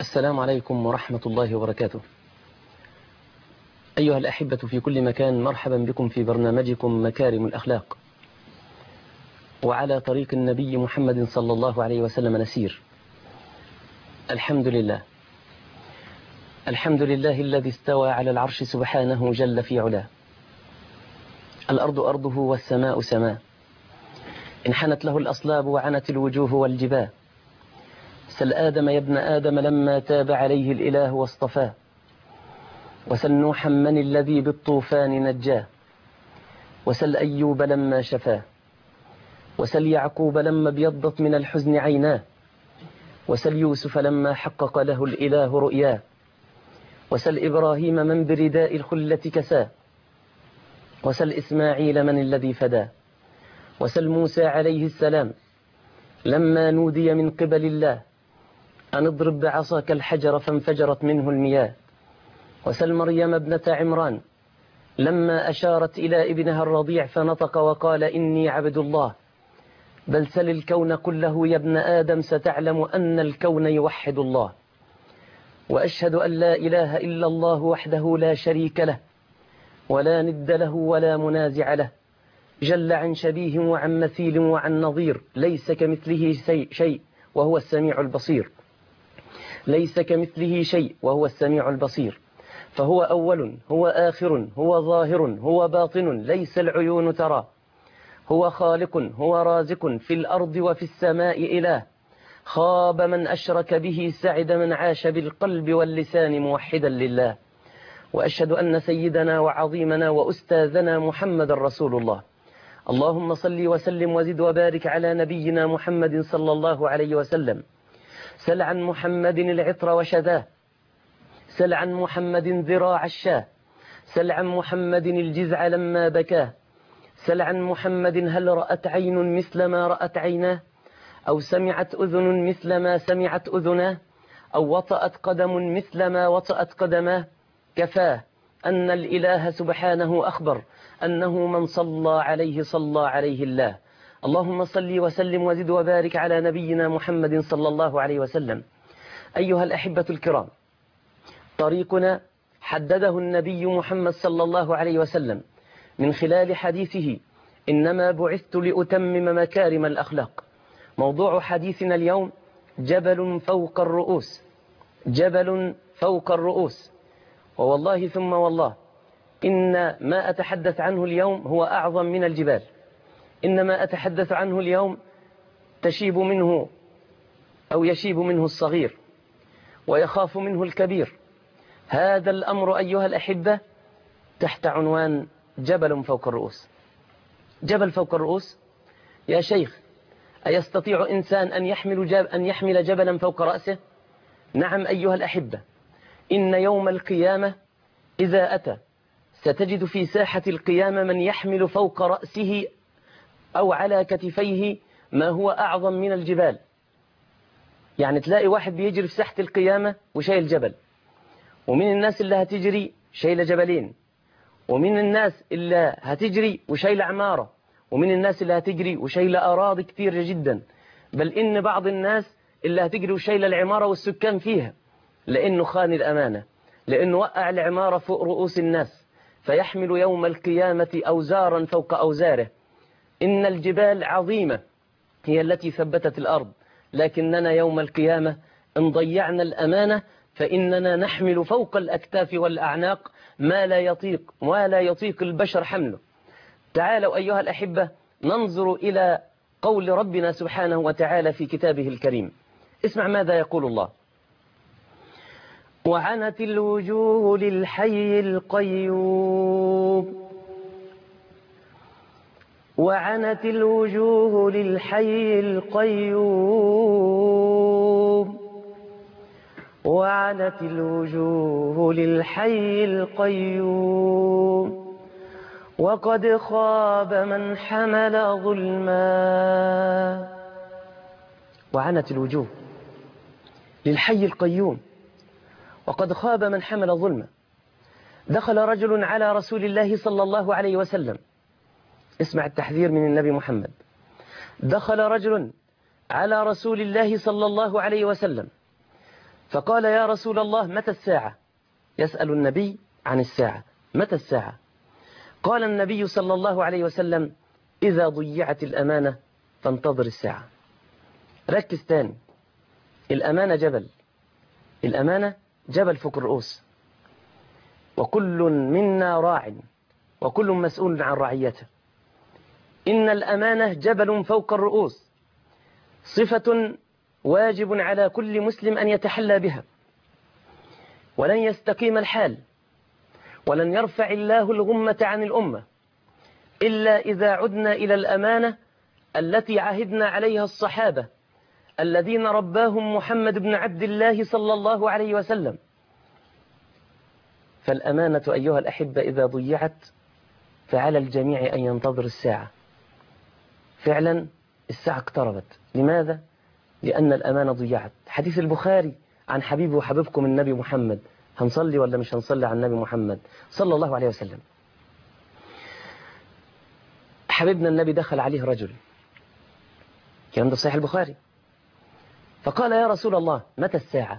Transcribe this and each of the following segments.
السلام عليكم ورحمة الله وبركاته أيها الأحبة في كل مكان مرحبا بكم في برنامجكم مكارم الأخلاق وعلى طريق النبي محمد صلى الله عليه وسلم نسير الحمد لله الحمد لله الذي استوى على العرش سبحانه جل في علاه الأرض أرضه والسماء سماه انحنت له الأصلاب وعنت الوجوه والجباه سل آدم يا ابن آدم لما تاب عليه الإله واصطفاه وسل نوحا من الذي بالطوفان نجاه وسل أيوب لما شفاه وسل يعقوب لما ابيضت من الحزن عيناه وسل يوسف لما حقق له الإله رؤياه وسل إبراهيم من برداء الخلة كساه وسل إسماعيل من الذي فداه وسل موسى عليه السلام لما نودي من قبل الله أن اضرب بعصاك الحجر فانفجرت منه المياه وسل مريم ابنة عمران لما أشارت إلى ابنها الرضيع فنطق وقال إني عبد الله بل سل الكون كله يا ابن آدم ستعلم أن الكون يوحد الله وأشهد أن لا إله إلا الله وحده لا شريك له ولا ند له ولا منازع له جل عن شبيه وعن مثيل وعن نظير ليس كمثله شيء وهو السميع البصير ليس كمثله شيء وهو السميع البصير فهو أول هو آخر هو ظاهر هو باطن ليس العيون ترى هو خالق هو رازق في الأرض وفي السماء إله خاب من أشرك به سعد من عاش بالقلب واللسان موحدا لله وأشهد أن سيدنا وعظيمنا وأستاذنا محمد رسول الله اللهم صل وسلم وزد وبارك على نبينا محمد صلى الله عليه وسلم سل عن محمد العطر وشذاه سل عن محمد ذراع الشاه سل عن محمد الجزع لما بكاه سل عن محمد هل رأت عين مثل ما رأت عيناه أو سمعت أذن مثل ما سمعت أذناه أو وطأت قدم مثل ما وطأت قدماه كفاه أن الإله سبحانه أخبر أنه من صلى عليه صلى عليه الله اللهم صل وسلم وزد وبارك على نبينا محمد صلى الله عليه وسلم أيها الأحبة الكرام طريقنا حدده النبي محمد صلى الله عليه وسلم من خلال حديثه إنما بعثت لأتمم مكارم الأخلاق موضوع حديثنا اليوم جبل فوق الرؤوس جبل فوق الرؤوس ووالله ثم والله إن ما أتحدث عنه اليوم هو أعظم من الجبال إنما أتحدث عنه اليوم تشيب منه أو يشيب منه الصغير ويخاف منه الكبير هذا الأمر أيها الأحبة تحت عنوان جبل فوق الرؤوس جبل فوق الرؤوس يا شيخ أيستطيع إنسان أن يحمل, جب أن يحمل جبلا فوق رأسه نعم أيها الأحبة إن يوم القيامة إذا أتى ستجد في ساحة القيامة من يحمل فوق رأسه أو على كتفيه ما هو أعظم من الجبال يعني تلاقي واحد بيجري في ساحة القيامة وشايل جبل ومن الناس اللي هتجري شايل جبلين ومن الناس اللي هتجري وشايل عمارة ومن الناس اللي هتجري وشايل أراضي كتير جدا بل إن بعض الناس اللي هتجري وشايل العمارة والسكان فيها لأنه خان الأمانة لأنه وقع العمارة فوق رؤوس الناس فيحمل يوم القيامة أوزارا فوق أوزاره إن الجبال عظيمة هي التي ثبتت الأرض لكننا يوم القيامة إن ضيعنا الأمانة فإننا نحمل فوق الأكتاف والأعناق ما لا يطيق ما لا يطيق البشر حمله تعالوا أيها الأحبة ننظر إلى قول ربنا سبحانه وتعالى في كتابه الكريم اسمع ماذا يقول الله وعنت الوجوه للحي القيوم وعنت الوجوه للحي القيوم وعنت الوجوه للحي القيوم وقد خاب من حمل ظلما وعنت الوجوه للحي القيوم وقد خاب من حمل ظلما دخل رجل على رسول الله صلى الله عليه وسلم اسمع التحذير من النبي محمد دخل رجل على رسول الله صلى الله عليه وسلم فقال يا رسول الله متى الساعة يسأل النبي عن الساعة متى الساعة قال النبي صلى الله عليه وسلم إذا ضيعت الأمانة فانتظر الساعة ركز تاني الأمانة جبل الأمانة جبل فوق الرؤوس وكل منا راع وكل مسؤول عن رعيته إن الأمانة جبل فوق الرؤوس صفة واجب على كل مسلم أن يتحلى بها ولن يستقيم الحال ولن يرفع الله الغمة عن الأمة إلا إذا عدنا إلى الأمانة التي عهدنا عليها الصحابة الذين رباهم محمد بن عبد الله صلى الله عليه وسلم فالأمانة أيها الأحبة إذا ضيعت فعلى الجميع أن ينتظر الساعة فعلا الساعة اقتربت لماذا؟ لأن الأمانة ضيعت حديث البخاري عن حبيبي وحبيبكم النبي محمد هنصلي ولا مش هنصلي على النبي محمد صلى الله عليه وسلم حبيبنا النبي دخل عليه رجل كان ده صحيح البخاري فقال يا رسول الله متى الساعة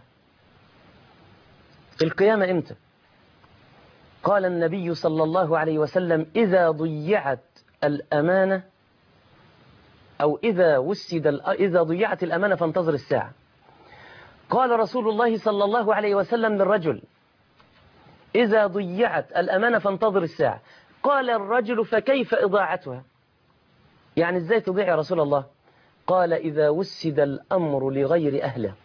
القيامة إمتى قال النبي صلى الله عليه وسلم إذا ضيعت الأمانة أو إذا وسد إذا ضيعت الأمانة فانتظر الساعة قال رسول الله صلى الله عليه وسلم للرجل إذا ضيعت الأمانة فانتظر الساعة قال الرجل فكيف إضاعتها يعني إزاي تضيع يا رسول الله قال إذا وسد الأمر لغير أهله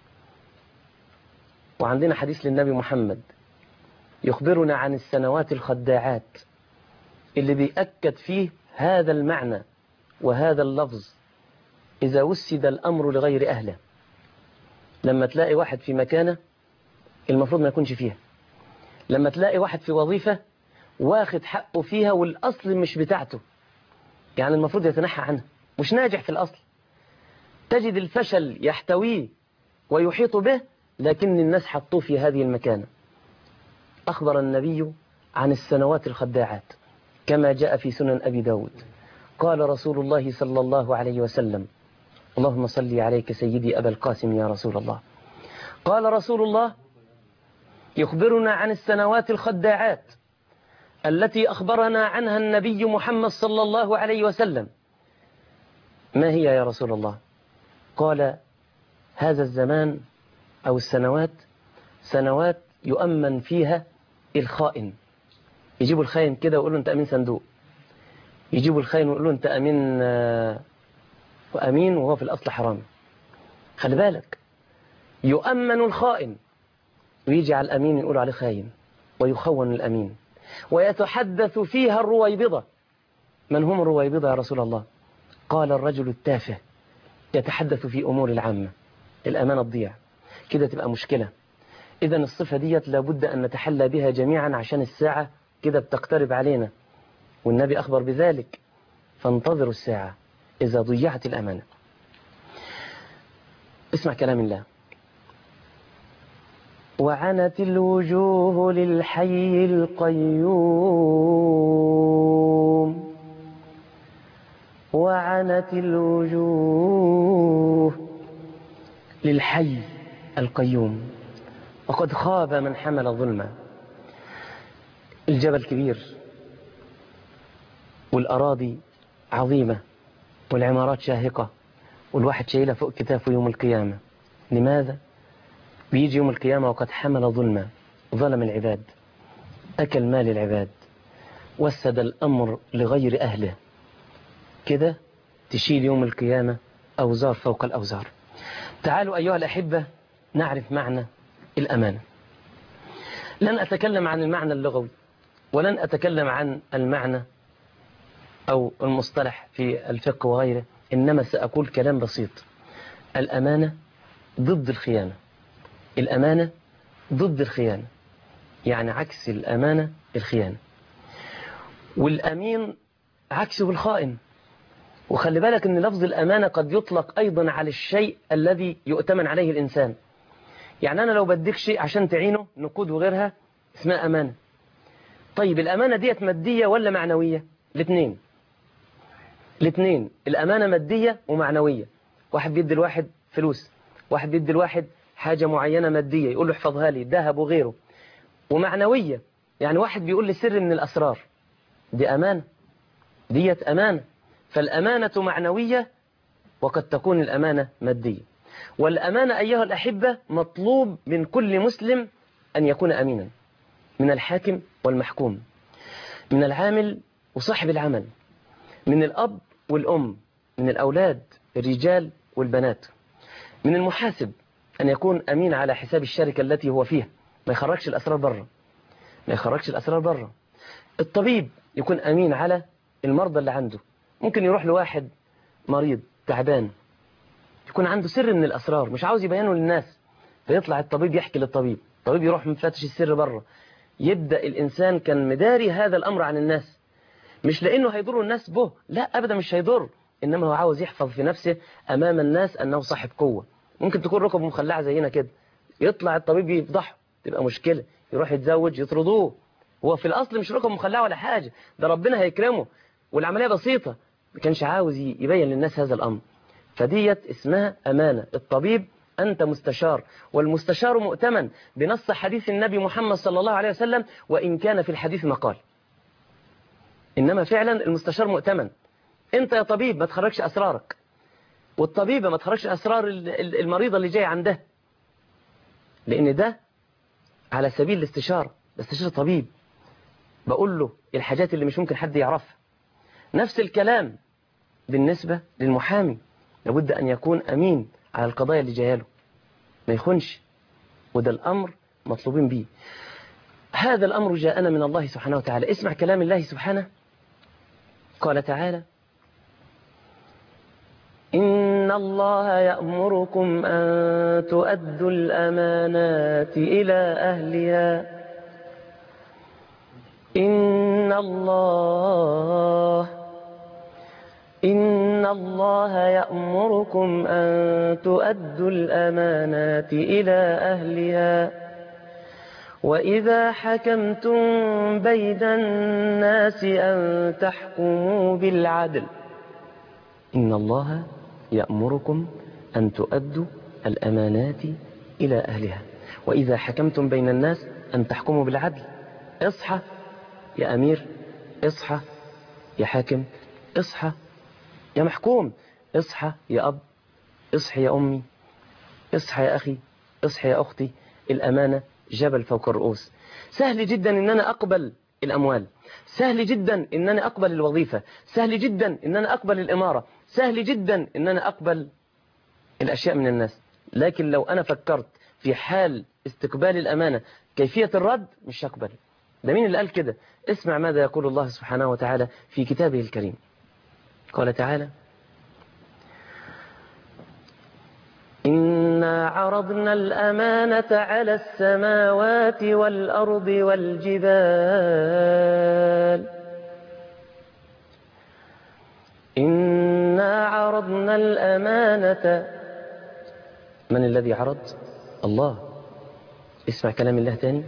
وعندنا حديث للنبي محمد يخبرنا عن السنوات الخداعات اللي بيأكد فيه هذا المعنى وهذا اللفظ إذا وسد الأمر لغير أهله لما تلاقي واحد في مكانه المفروض ما يكونش فيها لما تلاقي واحد في وظيفة واخد حقه فيها والأصل مش بتاعته يعني المفروض يتنحى عنها مش ناجح في الأصل تجد الفشل يحتويه ويحيط به لكن الناس حطوه في هذه المكانة أخبر النبي عن السنوات الخداعات كما جاء في سنن أبي داود قال رسول الله صلى الله عليه وسلم اللهم صل عليك سيدي أبا القاسم يا رسول الله قال رسول الله يخبرنا عن السنوات الخداعات التي أخبرنا عنها النبي محمد صلى الله عليه وسلم ما هي يا رسول الله قال هذا الزمان أو السنوات سنوات يؤمن فيها الخائن يجيبوا الخائن كده ويقولوا أنت أمين صندوق يجيبوا الخائن ويقولوا أنت أمين وأمين وهو في الأصل حرام خلي بالك يؤمن الخائن ويجي على الأمين يقول عليه خاين ويخون الأمين ويتحدث فيها الرويبضة من هم الرويبضة يا رسول الله قال الرجل التافه يتحدث في أمور العامة الأمانة تضيع كده تبقى مشكلة إذا الصفة ديت لابد أن نتحلى بها جميعا عشان الساعة كده بتقترب علينا والنبي أخبر بذلك فانتظروا الساعة إذا ضيعت الأمانة اسمع كلام الله وعنت الوجوه للحي القيوم وعنت الوجوه للحي القيوم وقد خاب من حمل ظلما الجبل كبير والأراضي عظيمة والعمارات شاهقة والواحد شايلها فوق كتافه يوم القيامة لماذا؟ بيجي يوم القيامة وقد حمل ظلما ظلم العباد أكل مال العباد وسد الأمر لغير أهله كده تشيل يوم القيامة أوزار فوق الأوزار تعالوا أيها الأحبة نعرف معنى الأمانة لن أتكلم عن المعنى اللغوي ولن أتكلم عن المعنى أو المصطلح في الفقه وغيره إنما سأقول كلام بسيط الأمانة ضد الخيانة الأمانة ضد الخيانة يعني عكس الأمانة الخيانة والأمين عكسه الخائن وخلي بالك أن لفظ الأمانة قد يطلق أيضا على الشيء الذي يؤتمن عليه الإنسان يعني أنا لو بديك شيء عشان تعينه نقود وغيرها اسمها أمانة طيب الأمانة ديت مادية ولا معنوية الاثنين الاثنين الأمانة مادية ومعنوية واحد بيدي الواحد فلوس واحد بيدي الواحد حاجة معينة مادية يقول له احفظها لي ذهب وغيره ومعنوية يعني واحد بيقول لي سر من الأسرار دي أمانة ديت أمانة فالأمانة معنوية وقد تكون الأمانة مادية والأمانة أيها الأحبة مطلوب من كل مسلم أن يكون أمينا من الحاكم والمحكوم من العامل وصاحب العمل من الأب والأم من الأولاد الرجال والبنات من المحاسب أن يكون أمين على حساب الشركة التي هو فيها ما يخرجش الأسرار بره ما يخرجش الأسرار بره الطبيب يكون أمين على المرضى اللي عنده ممكن يروح لواحد مريض تعبان يكون عنده سر من الأسرار مش عاوز يبينه للناس فيطلع الطبيب يحكي للطبيب الطبيب يروح مفتش السر بره يبدأ الإنسان كان مداري هذا الأمر عن الناس مش لأنه هيضر الناس به لا أبدا مش هيضر إنما هو عاوز يحفظ في نفسه أمام الناس أنه صاحب قوة ممكن تكون ركبه مخلعة زينا كده يطلع الطبيب يفضحه تبقى مشكلة يروح يتزوج يطردوه هو في الأصل مش ركبه مخلعة ولا حاجة ده ربنا هيكرمه والعملية بسيطة ما كانش عاوز يبين للناس هذا الأمر فديت اسمها أمانة الطبيب أنت مستشار والمستشار مؤتمن بنص حديث النبي محمد صلى الله عليه وسلم وإن كان في الحديث مقال إنما فعلا المستشار مؤتمن أنت يا طبيب ما تخرجش أسرارك والطبيبة ما تخرجش أسرار المريضة اللي جاي عندها لأن ده على سبيل الاستشارة بستشير طبيب بقول له الحاجات اللي مش ممكن حد يعرفها نفس الكلام بالنسبة للمحامي لابد أن يكون أمين على القضايا اللي جايه له ما يخونش وده الأمر مطلوبين به هذا الأمر جاءنا من الله سبحانه وتعالى اسمع كلام الله سبحانه قال تعالى إن الله يأمركم أن تؤدوا الأمانات إلى أهلها إن الله إن الله يأمركم أن تؤدوا الأمانات إلى أهلها وإذا حكمتم بين الناس أن تحكموا بالعدل إن الله يأمركم أن تؤدوا الأمانات إلى أهلها وإذا حكمتم بين الناس أن تحكموا بالعدل اصحى يا أمير اصحى يا حاكم اصحى يا محكوم اصحى يا أب اصحى يا أمي اصحى يا أخي اصحى يا أختي الأمانة جبل فوق الرؤوس سهل جدا ان انا اقبل الاموال سهل جدا ان انا اقبل الوظيفة سهل جدا ان انا اقبل الامارة سهل جدا ان انا اقبل الاشياء من الناس لكن لو انا فكرت في حال استقبال الامانة كيفية الرد مش هقبل ده مين اللي قال كده اسمع ماذا يقول الله سبحانه وتعالى في كتابه الكريم قال تعالى إنا عرضنا الأمانة على السماوات والأرض والجبال إنا عرضنا الأمانة من الذي عرض الله اسمع كلام الله تاني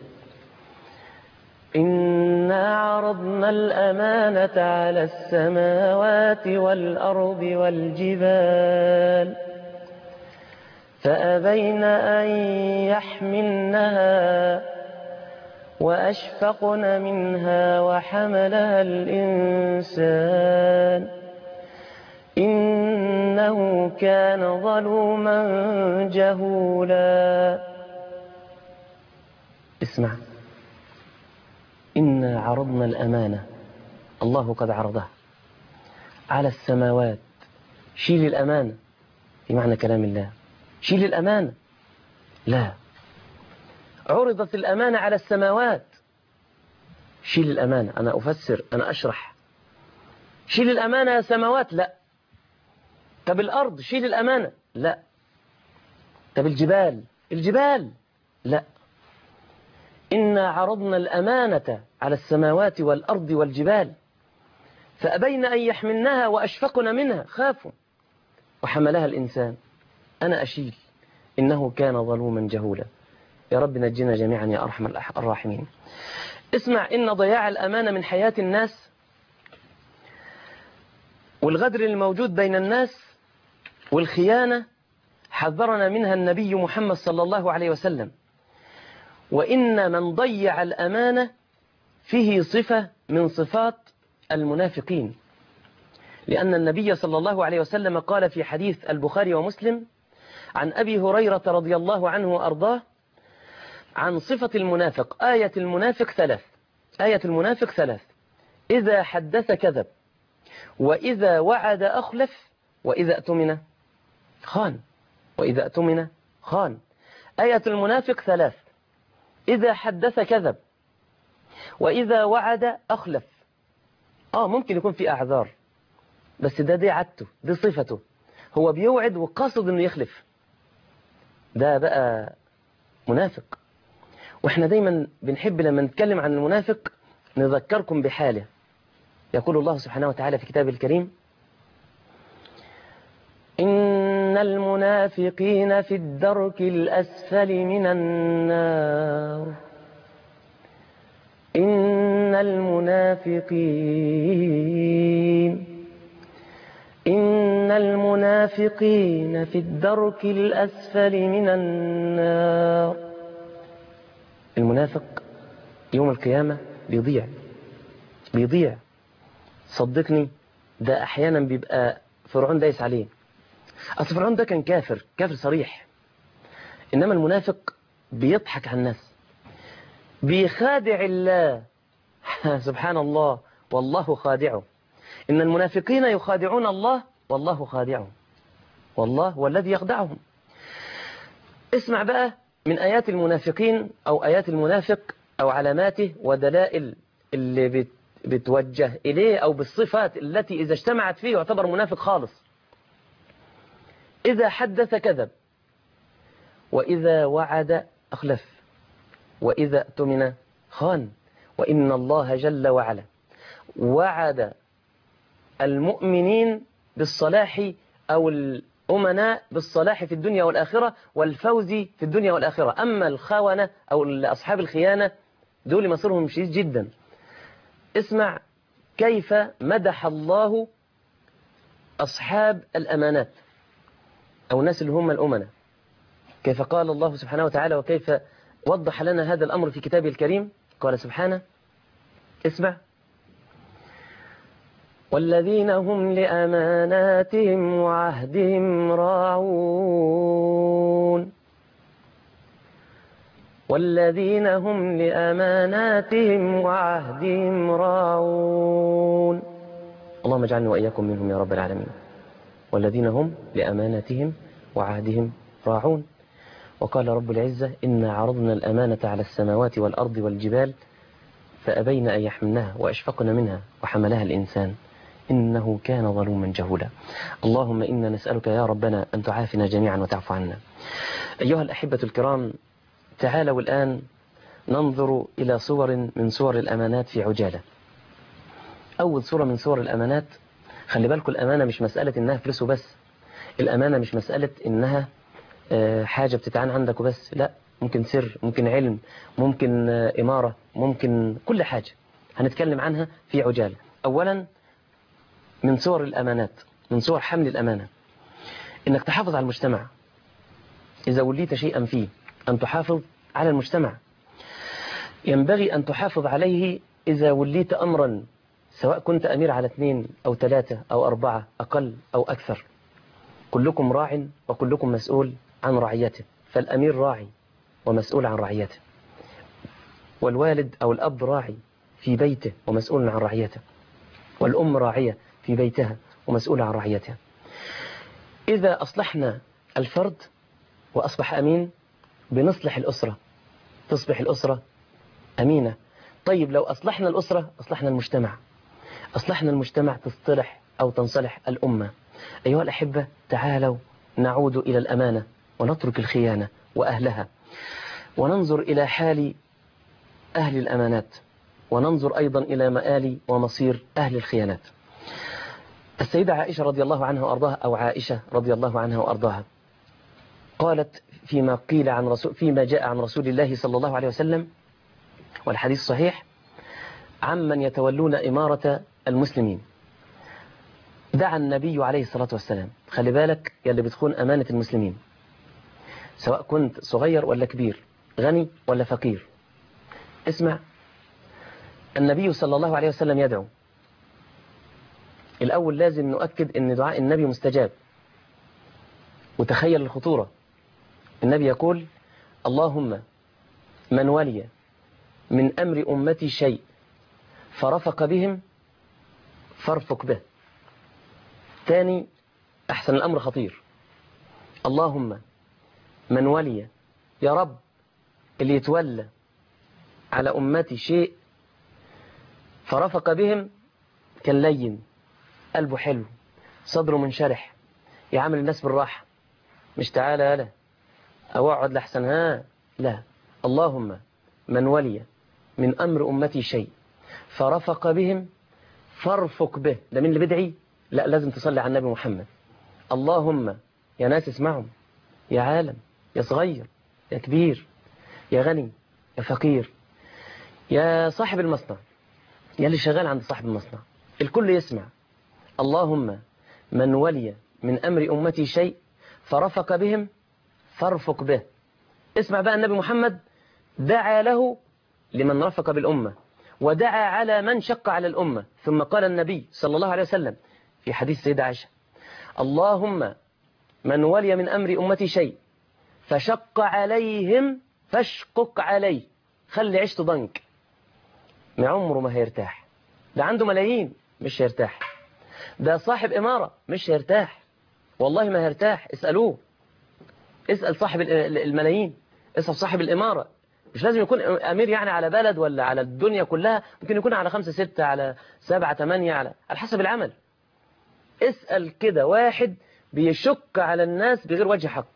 إنا عرضنا الأمانة على السماوات والأرض والجبال فأبين أن يحملنها وأشفقن منها وحملها الإنسان إنه كان ظلوما جهولا اسمع إنا عرضنا الأمانة الله قد عرضها على السماوات شيل الأمانة في معنى كلام الله شيل الأمانة لا عرضت الأمانة على السماوات شيل الأمانة أنا أفسر أنا أشرح شيل الأمانة يا سماوات لا طب الأرض شيل الأمانة لا طب الجبال الجبال لا إنا عرضنا الأمانة على السماوات والأرض والجبال فأبين أن يحملنها وأشفقن منها خافوا وحملها الإنسان أنا أشيل إنه كان ظلوما جهولا يا رب نجنا جميعا يا أرحم الراحمين اسمع إن ضياع الأمانة من حياة الناس والغدر الموجود بين الناس والخيانة حذرنا منها النبي محمد صلى الله عليه وسلم وإن من ضيع الأمانة فيه صفة من صفات المنافقين لأن النبي صلى الله عليه وسلم قال في حديث البخاري ومسلم عن أبي هريرة رضي الله عنه وأرضاه عن صفة المنافق آية المنافق ثلاث آية المنافق ثلاث إذا حدث كذب وإذا وعد أخلف وإذا أتمن خان وإذا أتمن خان آية المنافق ثلاث إذا حدث كذب وإذا وعد أخلف آه ممكن يكون في أعذار بس ده دي عادته دي صفته هو بيوعد وقصد انه يخلف ده بقى منافق واحنا دايما بنحب لما نتكلم عن المنافق نذكركم بحاله يقول الله سبحانه وتعالى في كتابه الكريم إن المنافقين في الدرك الأسفل من النار إن المنافقين إن المنافقين في الدرك الأسفل من النار المنافق يوم القيامة بيضيع بيضيع صدقني ده أحيانا بيبقى فرعون دايس عليه أصل فرعون ده كان كافر كافر صريح إنما المنافق بيضحك على الناس بيخادع الله سبحان الله والله خادعه إن المنافقين يخادعون الله والله خادعهم والله هو الذي يخدعهم اسمع بقى من آيات المنافقين أو آيات المنافق أو علاماته ودلائل اللي بت بتوجه إليه أو بالصفات التي إذا اجتمعت فيه يعتبر منافق خالص إذا حدث كذب وإذا وعد أخلف وإذا اؤتمن خان وإن الله جل وعلا وعد المؤمنين بالصلاح أو الأمناء بالصلاح في الدنيا والآخرة والفوز في الدنيا والآخرة أما الخونة أو أصحاب الخيانة دول مصيرهم شديد جدا اسمع كيف مدح الله أصحاب الأمانات أو الناس اللي هم الأمناء كيف قال الله سبحانه وتعالى وكيف وضح لنا هذا الأمر في كتابه الكريم قال سبحانه اسمع والذين هم لأماناتهم وعهدهم راعون والذين هم لأماناتهم وعهدهم راعون اللهم اجعلني وإياكم منهم يا رب العالمين والذين هم لأماناتهم وعهدهم راعون وقال رب العزة إنا عرضنا الأمانة على السماوات والأرض والجبال فأبين أن يحملنها وأشفقن منها وحملها الإنسان إنه كان ظلوما جهولا اللهم إنا نسألك يا ربنا أن تعافنا جميعا وتعفو عنا أيها الأحبة الكرام تعالوا الآن ننظر إلى صور من صور الأمانات في عجالة أول صورة من صور الأمانات خلي بالكم الأمانة مش مسألة إنها فلوس بس الأمانة مش مسألة إنها حاجة بتتعان عندك وبس لا ممكن سر ممكن علم ممكن إمارة ممكن كل حاجة هنتكلم عنها في عجالة أولا من صور الأمانات من صور حمل الأمانة إنك تحافظ على المجتمع إذا وليت شيئا فيه أن تحافظ على المجتمع ينبغي أن تحافظ عليه إذا وليت أمرا سواء كنت أمير على اثنين أو ثلاثة أو أربعة أقل أو أكثر كلكم راع وكلكم مسؤول عن رعيته فالأمير راعي ومسؤول عن رعيته والوالد أو الأب راعي في بيته ومسؤول عن رعيته والأم راعية في بيتها ومسؤولة عن رعيتها إذا أصلحنا الفرد وأصبح أمين بنصلح الأسرة تصبح الأسرة أمينة طيب لو أصلحنا الأسرة أصلحنا المجتمع أصلحنا المجتمع تصطلح أو تنصلح الأمة أيها الأحبة تعالوا نعود إلى الأمانة ونترك الخيانة وأهلها وننظر إلى حال أهل الأمانات وننظر أيضا إلى مآل ومصير أهل الخيانات السيدة عائشة رضي الله عنها وأرضاها أو عائشة رضي الله عنها وأرضاها قالت فيما قيل عن رسول فيما جاء عن رسول الله صلى الله عليه وسلم والحديث صحيح عمن يتولون إمارة المسلمين دعا النبي عليه الصلاة والسلام خلي بالك يلي بتخون أمانة المسلمين سواء كنت صغير ولا كبير غني ولا فقير اسمع النبي صلى الله عليه وسلم يدعو الأول لازم نؤكد أن دعاء النبي مستجاب وتخيل الخطورة النبي يقول اللهم من ولي من أمر أمتي شيء فرفق بهم فارفق به ثاني أحسن الأمر خطير اللهم من ولي يا رب اللي يتولى على أمتي شيء فرفق بهم كان لين قلبه حلو صدره منشرح يعامل الناس بالراحة مش تعالى يالا أو اقعد لحسن ها لا اللهم من ولي من أمر أمتي شيء فرفق بهم فارفق به ده مين اللي بدعي لا لازم تصلي على النبي محمد اللهم يا ناس اسمعهم يا عالم يا صغير يا كبير يا غني يا فقير يا صاحب المصنع يا اللي شغال عند صاحب المصنع الكل يسمع اللهم من ولي من أمر أمتي شيء فرفق بهم فارفق به اسمع بقى النبي محمد دعا له لمن رفق بالأمة ودعا على من شق على الأمة ثم قال النبي صلى الله عليه وسلم في حديث سيدة عائشة اللهم من ولي من أمر أمتي شيء فشق عليهم فاشقق عليه خلي عيشته ضنك ما عمره ما هيرتاح ده عنده ملايين مش هيرتاح ده صاحب إمارة مش هيرتاح والله ما هيرتاح اسألوه اسأل صاحب الملايين اسأل صاحب الإمارة مش لازم يكون أمير يعني على بلد ولا على الدنيا كلها ممكن يكون على خمسة ستة على سبعة تمانية على على حسب العمل اسأل كده واحد بيشك على الناس بغير وجه حق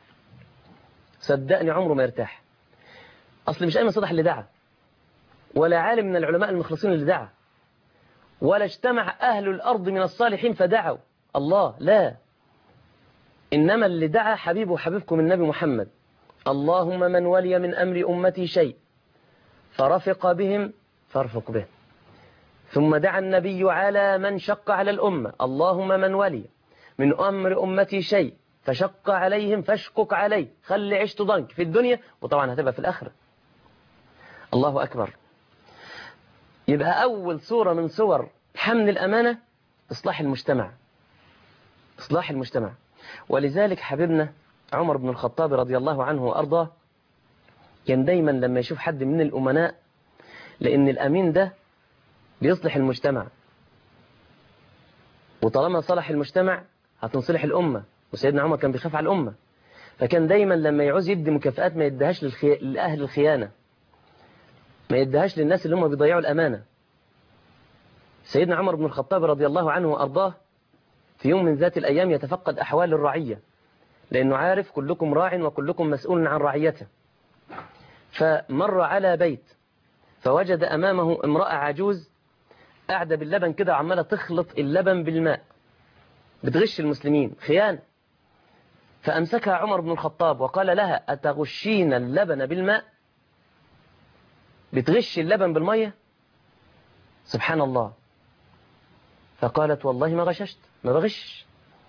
صدقني عمره ما يرتاح أصل مش أيمن صدح اللي دعا ولا عالم من العلماء المخلصين اللي دعا ولا اجتمع أهل الأرض من الصالحين فدعوا الله لا إنما اللي دعا حبيبه حبيبكم النبي محمد اللهم من ولي من أمر أمتي شيء فرفق بهم فارفق به ثم دعا النبي على من شق على الأمة اللهم من ولي من أمر أمتي شيء فشق عليهم فاشقق عليه خلي عشت ضنك في الدنيا وطبعا هتبقى في الآخرة الله أكبر يبقى أول صورة من صور حمل الأمانة إصلاح المجتمع إصلاح المجتمع ولذلك حبيبنا عمر بن الخطاب رضي الله عنه وأرضاه كان دايما لما يشوف حد من الأمناء لأن الأمين ده بيصلح المجتمع وطالما صلح المجتمع هتنصلح الأمة وسيدنا عمر كان بيخاف على الأمة فكان دايما لما يعوز يدي مكافآت ما يديهاش للخي... لأهل الخيانة ما يديهاش للناس اللي هم بيضيعوا الأمانة سيدنا عمر بن الخطاب رضي الله عنه وأرضاه في يوم من ذات الأيام يتفقد أحوال الرعية لأنه عارف كلكم راع وكلكم مسؤول عن رعيته فمر على بيت فوجد أمامه امرأة عجوز قاعدة باللبن كده عمالة تخلط اللبن بالماء بتغش المسلمين خيانة فأمسكها عمر بن الخطاب وقال لها أتغشين اللبن بالماء بتغش اللبن بالمية سبحان الله فقالت والله ما غششت ما بغش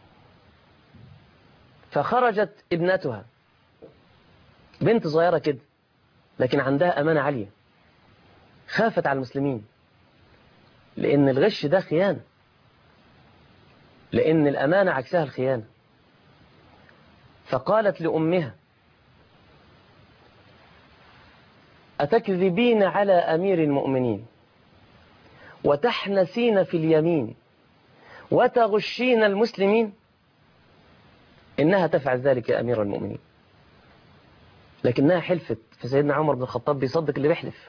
فخرجت ابنتها بنت صغيرة كده لكن عندها أمانة عالية خافت على المسلمين لأن الغش ده خيانة لأن الأمانة عكسها الخيانة فقالت لأمها أتكذبين على أمير المؤمنين وتحنسين في اليمين وتغشين المسلمين إنها تفعل ذلك يا أمير المؤمنين لكنها حلفت فسيدنا عمر بن الخطاب بيصدق اللي بيحلف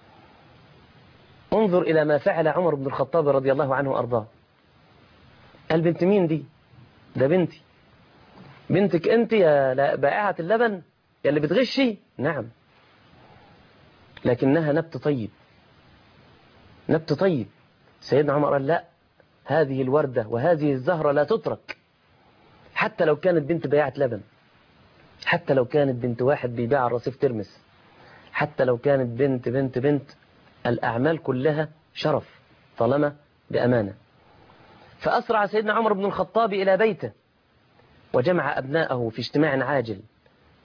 انظر إلى ما فعل عمر بن الخطاب رضي الله عنه وأرضاه قال بنت مين دي ده بنتي بنتك أنت يا بائعة اللبن يا اللي بتغشي نعم لكنها نبت طيب نبت طيب سيدنا عمر قال لا هذه الوردة وهذه الزهرة لا تترك حتى لو كانت بنت بياعة لبن حتى لو كانت بنت واحد بيبيع الرصيف ترمس حتى لو كانت بنت بنت بنت الأعمال كلها شرف طالما بأمانة فأسرع سيدنا عمر بن الخطاب إلى بيته وجمع أبناءه في اجتماع عاجل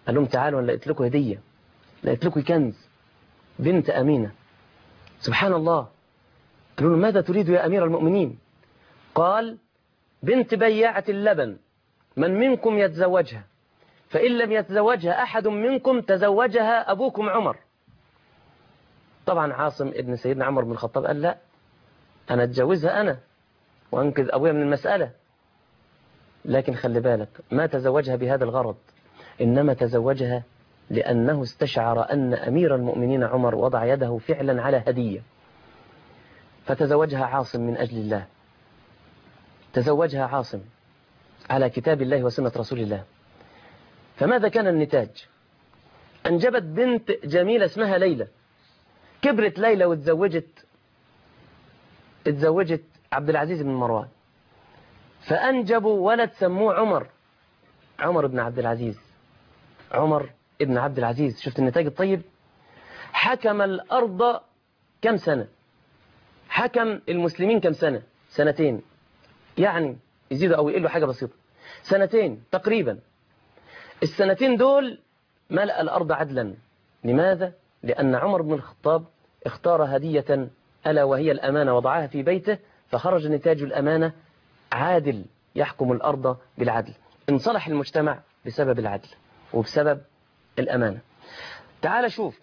قال لهم تعالوا أنا لقيت لكم هدية لقيت لكم كنز بنت أمينة سبحان الله قالوا له ماذا تريد يا أمير المؤمنين قال بنت بياعة اللبن من منكم يتزوجها فإن لم يتزوجها أحد منكم تزوجها أبوكم عمر طبعا عاصم ابن سيدنا عمر بن الخطاب قال لا أنا أتجوزها أنا وأنقذ أبويا من المسألة لكن خلي بالك ما تزوجها بهذا الغرض إنما تزوجها لأنه استشعر أن أمير المؤمنين عمر وضع يده فعلا على هدية فتزوجها عاصم من أجل الله تزوجها عاصم على كتاب الله وسنة رسول الله فماذا كان النتاج أنجبت بنت جميلة اسمها ليلى كبرت ليلى وتزوجت اتزوجت عبد العزيز بن مروان فأنجبوا ولد سموه عمر عمر بن عبد العزيز عمر ابن عبد العزيز شفت النتاج الطيب حكم الأرض كم سنة حكم المسلمين كم سنة سنتين يعني يزيدوا أو يقلوا حاجة بسيطة سنتين تقريبا السنتين دول ملأ الأرض عدلا لماذا؟ لأن عمر بن الخطاب اختار هدية ألا وهي الأمانة وضعها في بيته فخرج نتاج الأمانة عادل يحكم الأرض بالعدل انصلح المجتمع بسبب العدل وبسبب الأمانة تعال شوف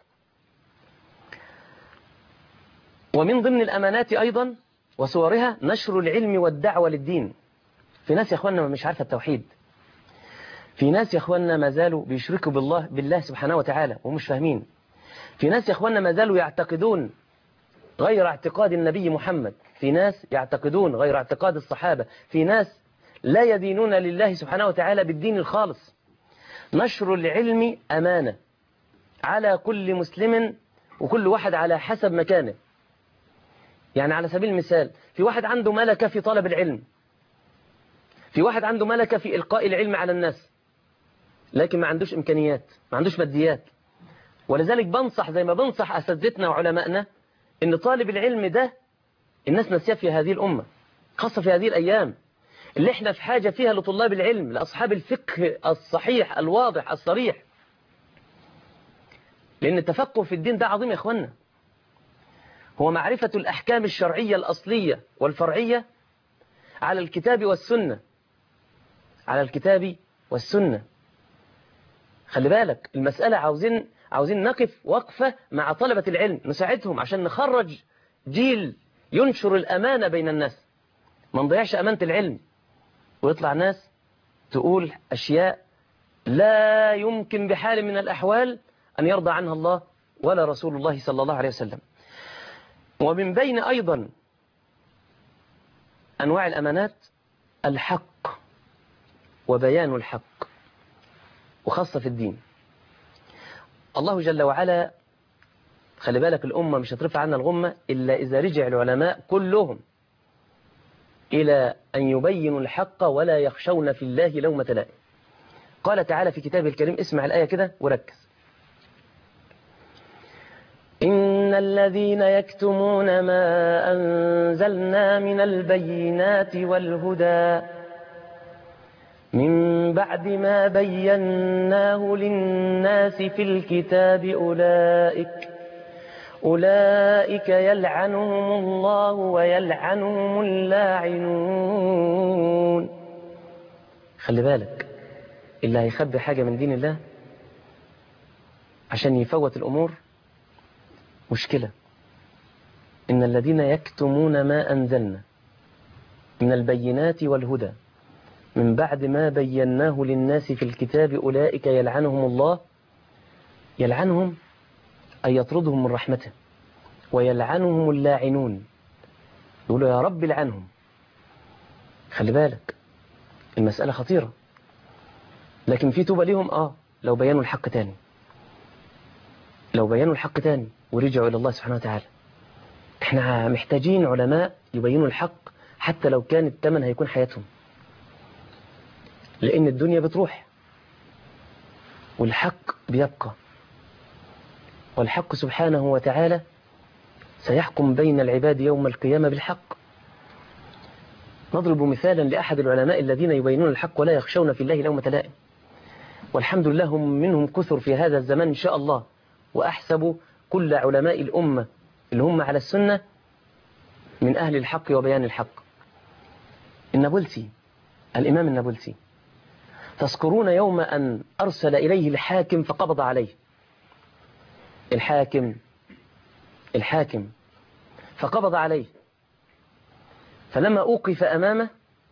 ومن ضمن الأمانات أيضا وصورها نشر العلم والدعوة للدين في ناس يا أخواننا مش عارفة التوحيد في ناس يا أخواننا ما زالوا بيشركوا بالله بالله سبحانه وتعالى ومش فاهمين في ناس يا أخواننا ما زالوا يعتقدون غير اعتقاد النبي محمد في ناس يعتقدون غير اعتقاد الصحابة في ناس لا يدينون لله سبحانه وتعالى بالدين الخالص نشر العلم أمانة على كل مسلم وكل واحد على حسب مكانه يعني على سبيل المثال في واحد عنده ملكة في طلب العلم في واحد عنده ملكة في إلقاء العلم على الناس لكن ما عندوش إمكانيات ما عندوش ماديات ولذلك بنصح زي ما بنصح أساتذتنا وعلمائنا إن طالب العلم ده الناس نسيه في هذه الأمة خاصة في هذه الأيام اللي احنا في حاجة فيها لطلاب العلم لأصحاب الفقه الصحيح الواضح الصريح لأن التفقه في الدين ده عظيم يا أخوانا هو معرفة الأحكام الشرعية الأصلية والفرعية على الكتاب والسنة على الكتاب والسنة خلي بالك المسألة عاوزين عاوزين نقف وقفة مع طلبة العلم نساعدهم عشان نخرج جيل ينشر الأمانة بين الناس ما نضيعش أمانة العلم ويطلع ناس تقول أشياء لا يمكن بحال من الأحوال أن يرضى عنها الله ولا رسول الله صلى الله عليه وسلم ومن بين أيضا أنواع الأمانات الحق وبيان الحق وخاصة في الدين الله جل وعلا خلي بالك الأمة مش هترفع عنا الغمة إلا إذا رجع العلماء كلهم إلى أن يبينوا الحق ولا يخشون في الله لومة لائم قال تعالى في كتابه الكريم اسمع الآية كده وركز إن الذين يكتمون ما أنزلنا من البينات والهدى من بعد ما بيناه للناس في الكتاب أولئك أولئك يلعنهم الله ويلعنهم اللاعنون خلي بالك اللي هيخبي حاجة من دين الله عشان يفوت الأمور مشكلة إن الذين يكتمون ما أنزلنا من البينات والهدى من بعد ما بيناه للناس في الكتاب أولئك يلعنهم الله يلعنهم أن يطردهم من رحمته ويلعنهم اللاعنون يقولوا يا رب لعنهم خلي بالك المسألة خطيرة لكن في توبة ليهم آه لو بيانوا الحق تاني لو بيانوا الحق تاني ورجعوا إلى الله سبحانه وتعالى احنا محتاجين علماء يبينوا الحق حتى لو كان الثمن هيكون حياتهم لأن الدنيا بتروح والحق بيبقى والحق سبحانه وتعالى سيحكم بين العباد يوم القيامة بالحق نضرب مثالا لأحد العلماء الذين يبينون الحق ولا يخشون في الله لومة لائم والحمد لله هم منهم كثر في هذا الزمان إن شاء الله وأحسب كل علماء الأمة اللي هم على السنة من أهل الحق وبيان الحق النابلسي الإمام النابلسي تذكرون يوم أن أرسل إليه الحاكم فقبض عليه الحاكم الحاكم فقبض عليه فلما أوقف أمامه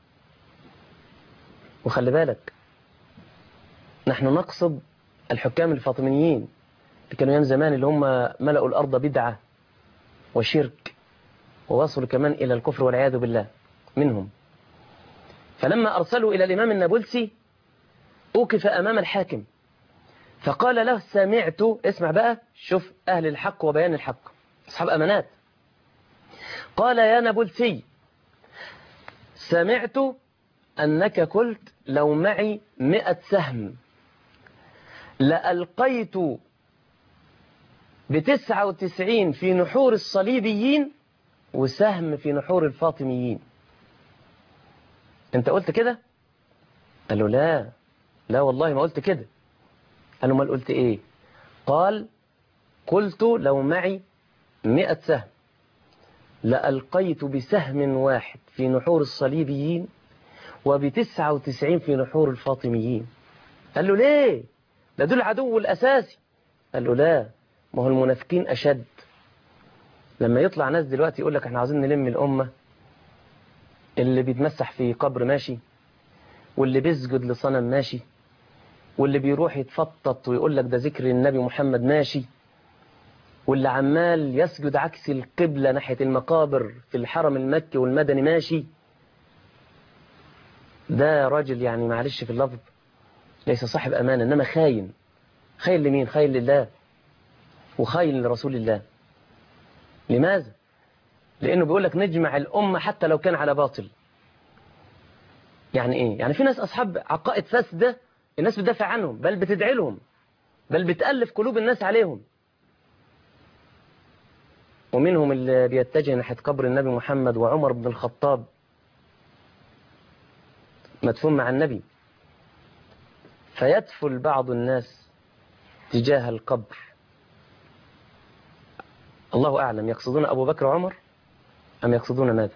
وخلي بالك نحن نقصد الحكام الفاطميين اللي كانوا أيام زمان اللي هم ملأوا الأرض بدعة وشرك ووصلوا كمان إلى الكفر والعياذ بالله منهم فلما أرسلوا إلى الإمام النابلسي أوقف أمام الحاكم فقال له سمعت اسمع بقى شوف أهل الحق وبيان الحق أصحاب أمانات قال يا نابلسي سمعت أنك قلت لو معي مئة سهم لألقيت بتسعة وتسعين في نحور الصليبيين وسهم في نحور الفاطميين انت قلت كده قال له لا لا والله ما قلت كده قال له ما قلت ايه قال قلت لو معي مئة سهم لألقيت بسهم واحد في نحور الصليبيين وبتسعة وتسعين في نحور الفاطميين قال له ليه ده دول العدو الأساسي قال له لا ما هو المنافقين أشد لما يطلع ناس دلوقتي يقول لك احنا عاوزين نلم الأمة اللي بيتمسح في قبر ماشي واللي بيسجد لصنم ماشي واللي بيروح يتفطط ويقول لك ده ذكر النبي محمد ماشي واللي عمال يسجد عكس القبلة ناحية المقابر في الحرم المكي والمدني ماشي ده راجل يعني معلش في اللفظ ليس صاحب أمانة إنما خاين خاين لمين خاين لله وخاين لرسول الله لماذا لأنه بيقول لك نجمع الأمة حتى لو كان على باطل يعني إيه يعني في ناس أصحاب عقائد فاسدة الناس بتدافع عنهم بل بتدعي لهم بل بتألف قلوب الناس عليهم ومنهم اللي بيتجه ناحية قبر النبي محمد وعمر بن الخطاب مدفون مع النبي فيدفل بعض الناس تجاه القبر الله أعلم يقصدون أبو بكر وعمر أم يقصدون ماذا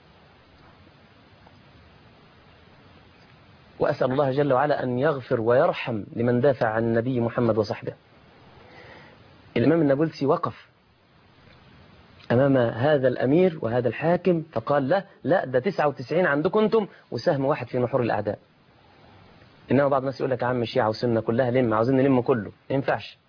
وأسأل الله جل وعلا أن يغفر ويرحم لمن دافع عن النبي محمد وصحبه الإمام النابلسي وقف أمام هذا الأمير وهذا الحاكم فقال لا لا ده 99 عندكم أنتم وسهم واحد في نحور الأعداء إنما بعض الناس يقول لك يا عم الشيعة والسنة كلها لم عاوزين نلم كله ما ينفعش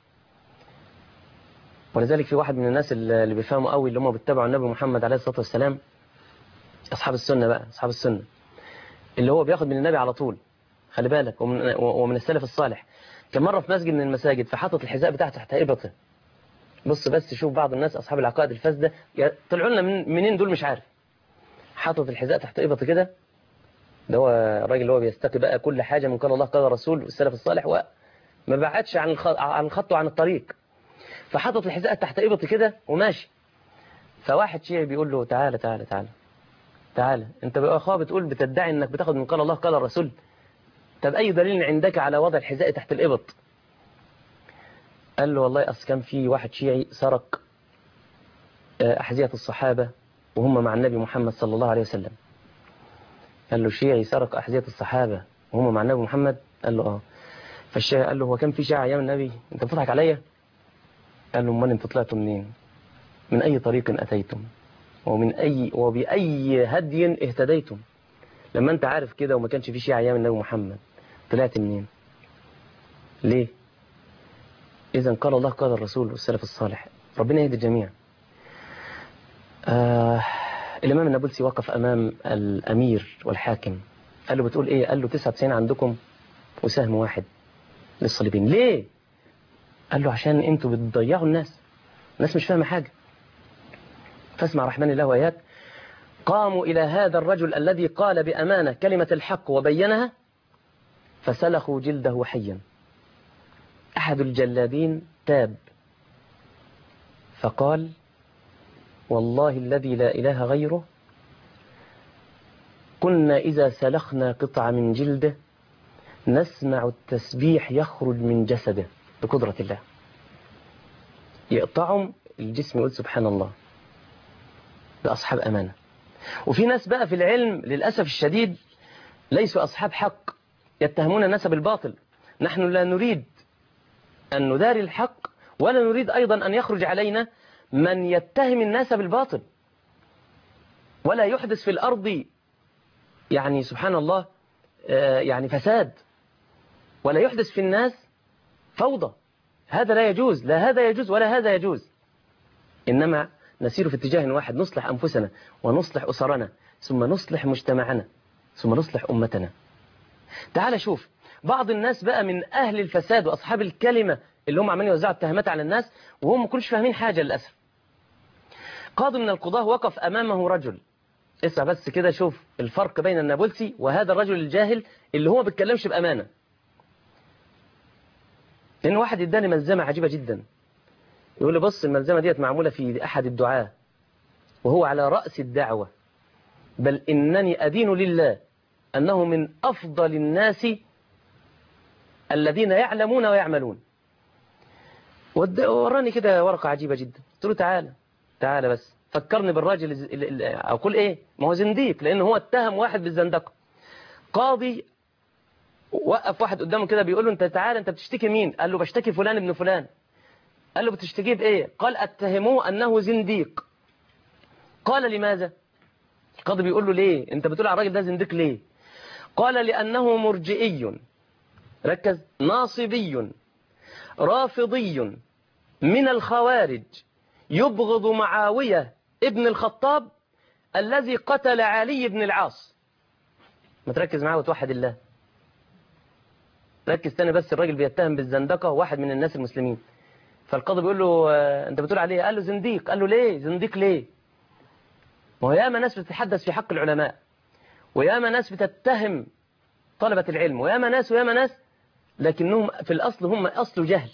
ولذلك في واحد من الناس اللي بيفهموا قوي اللي هم بيتبعوا النبي محمد عليه الصلاة والسلام أصحاب السنة بقى أصحاب السنة اللي هو بياخد من النبي على طول خلي بالك ومن, ومن السلف الصالح كان مرة في مسجد من المساجد فحطت الحذاء بتاعته تحت إبطه بص بس شوف بعض الناس أصحاب العقائد الفاسدة طلعوا لنا من منين دول مش عارف حطت الحذاء تحت إبطه كده ده هو الراجل اللي هو بيستقي بقى كل حاجة من قال الله قال رسول والسلف الصالح وما بعدش عن الخط عن الخط وعن الطريق فحطت الحذاء تحت إبطي كده وماشي فواحد شيعي بيقول له تعالى تعالى تعالى تعالى انت بقى اخوة بتقول بتدعي انك بتاخد من قال الله قال الرسول طب اي دليل عندك على وضع الحذاء تحت الإبط قال له والله أصل كان في واحد شيعي سرق أحذية الصحابة وهم مع النبي محمد صلى الله عليه وسلم قال له شيعي سرق أحذية الصحابة وهم مع النبي محمد قال له اه فالشيعي قال له هو كان في شيعة أيام النبي أنت بتضحك عليا قال له امال انتوا طلعتوا منين من أي طريق أتيتم ومن أي وبأي هدي اهتديتم لما أنت عارف كده وما كانش في شيعة أيام النبي محمد طلعت منين ليه إذا قال الله قال الرسول والسلف الصالح ربنا يهدي الجميع آه الإمام النابلسي وقف أمام الأمير والحاكم قال له بتقول إيه قال له 99 عندكم وسهم واحد للصليبين ليه قال له عشان انتوا بتضيعوا الناس الناس مش فاهمة حاجة فاسمع رحمن الله وإياك قاموا إلى هذا الرجل الذي قال بأمانة كلمة الحق وبينها فسلخوا جلده حيا أحد الجلادين تاب فقال والله الذي لا إله غيره كنا إذا سلخنا قطعة من جلده نسمع التسبيح يخرج من جسده بقدرة الله يقطعهم الجسم يقول سبحان الله ده أصحاب أمانة وفي ناس بقى في العلم للأسف الشديد ليسوا أصحاب حق يتهمون الناس بالباطل نحن لا نريد أن نداري الحق ولا نريد أيضا أن يخرج علينا من يتهم الناس بالباطل ولا يحدث في الأرض يعني سبحان الله يعني فساد ولا يحدث في الناس فوضى هذا لا يجوز لا هذا يجوز ولا هذا يجوز إنما نسير في اتجاه واحد نصلح أنفسنا ونصلح أسرنا ثم نصلح مجتمعنا ثم نصلح أمتنا تعال شوف بعض الناس بقى من أهل الفساد وأصحاب الكلمة اللي هم عمالين يوزعوا التهمات على الناس وهم ما كلش فاهمين حاجة للأسف قاضي من القضاة وقف أمامه رجل اسمع بس كده شوف الفرق بين النابلسي وهذا الرجل الجاهل اللي هو ما بيتكلمش بأمانة لأن واحد اداني ملزمة عجيبة جدا يقول لي بص الملزمة ديت معمولة في أحد الدعاة وهو على رأس الدعوة بل إنني أدين لله أنه من أفضل الناس الذين يعلمون ويعملون وراني كده ورقة عجيبة جدا قلت له تعالى تعالى بس فكرني بالراجل أقول إيه ما هو زنديق لأنه هو اتهم واحد بالزندقة قاضي وقف واحد قدامه كده بيقول له أنت تعالى أنت بتشتكي مين قال له بشتكي فلان ابن فلان قال له بتشتكيه بإيه قال اتهموه أنه زنديق قال لماذا القاضي بيقول له ليه أنت بتقول على الراجل ده زنديق ليه قال لأنه مرجئي ركز ناصبي رافضي من الخوارج يبغض معاوية ابن الخطاب الذي قتل علي بن العاص ما تركز معاه وتوحد الله ركز تاني بس الراجل بيتهم بالزندقة واحد من الناس المسلمين فالقاضي بيقول له انت بتقول عليه قال له زنديق قال له ليه زنديق ليه ما هو ياما ناس بتتحدث في حق العلماء وياما ناس بتتهم طلبة العلم وياما ناس وياما ناس لكنهم في الأصل هم أصل جهل